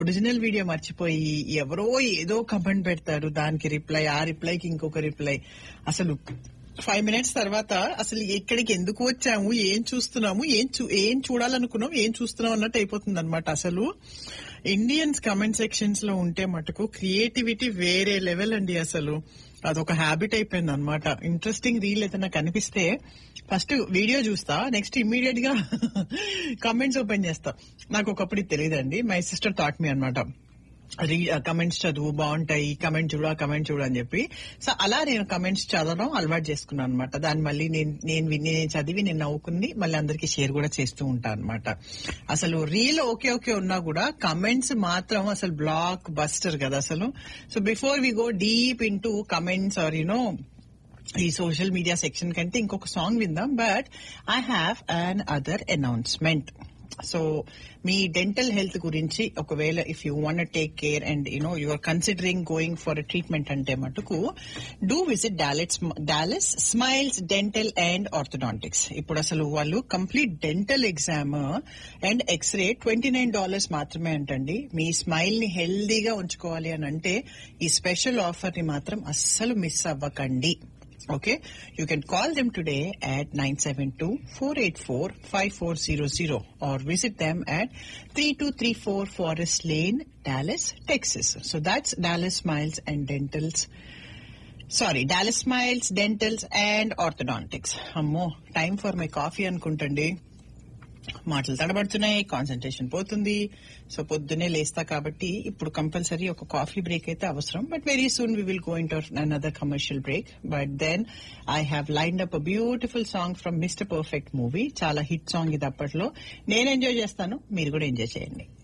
Original video మర్చిపోయి ఎవరో ఏదో కమెంట్ పెడతారు దానికి రిప్లై ఆ రిప్లైకి ఇంకొక రిప్లై అసలు ఫైవ్ మినిట్స్ తర్వాత అసలు ఎక్కడికి ఎందుకు వచ్చాము ఏం చూస్తున్నాము ఏం చూ ఏం చూడాలనుకున్నాం ఏం చూస్తున్నాం అన్నట్టు అయిపోతుంది అనమాట అసలు ఇండియన్స్ కమెంట్ సెక్షన్స్ లో ఉంటే మటుకు క్రియేటివిటీ వేరే లెవెల్ అండి అసలు అదొక హ్యాబిట్ అయిపోయింది అనమాట ఇంట్రెస్టింగ్ రీల్ ఏదైనా కనిపిస్తే ఫస్ట్ వీడియో చూస్తా నెక్స్ట్ ఇమ్మీడియట్ గా కమెంట్స్ ఓపెన్ చేస్తా నాకు ఒకప్పుడు ఇది తెలియదండి మై సిస్టర్ థాట్ మీ అనమాట రీ కమెంట్స్ చదువు బాగుంటాయి కమెంట్ చూడ కమెంట్ చూడు అని చెప్పి సో అలా నేను కమెంట్స్ చదవడం అలవాటు చేసుకున్నాను అనమాట దాన్ని మళ్ళీ నేను నేను విని- నేను చదివి నేను నవ్వుకుని మళ్ళీ అందరికి షేర్ కూడా చేస్తూ ఉంటాను అనమాట అసలు రీల్ ఓకే ఓకే ఉన్నా కూడా కమెంట్స్ మాత్రం అసలు బ్లాక్ బస్టర్ కదా అసలు so before we go deep in to comments or you know ఈ సోషల్ మీడియా సెక్షన్ కంటే ఇంకొక సాంగ్ విందాం but I have another announcement so మీ డెంటల్ హెల్త్ గురించి ఒకవేళ if you want take care and you know you are considering going for treatment అంటే మటుకు do visit Dallas Dallas Smiles Dental and Orthodontics ఇప్పుడు అసలు వాళ్ళు complete dental exam and X-ray twenty nine dollars మాత్రమే అంటండి మీ smile ని హెల్దీగా ఉంచుకోవాలి అని అంటే ఈ స్పెషల్ ఆఫర్ ని మాత్రం అస్సలు మిస్ అవ్వకండి Okay, you can call them today at 972-484-5400 or visit them at 3234 Forest Lane, Dallas, Texas. So that's Dallas Smiles and Dentals. Sorry Dallas Smiles Dentals and Orthodontics అమ్మో టైం ఫర్ మై కాఫీ అనుకుంటండి మాటలు తడబడుతున్నాయి concentration పోతుంది so పొద్దునే లేస్తా కాబట్టి ఇప్పుడు compulsory ఒక కాఫీ బ్రేక్ అయితే అవసరం but very soon we will go in to another commercial break but then I have lined up a beautiful song from Mister Perfect movie చాలా హిట్ సాంగ్ ఇది అప్పట్లో నేను ఎంజాయ్ చేస్తాను మీరు కూడా ఎంజాయ్ చేయండి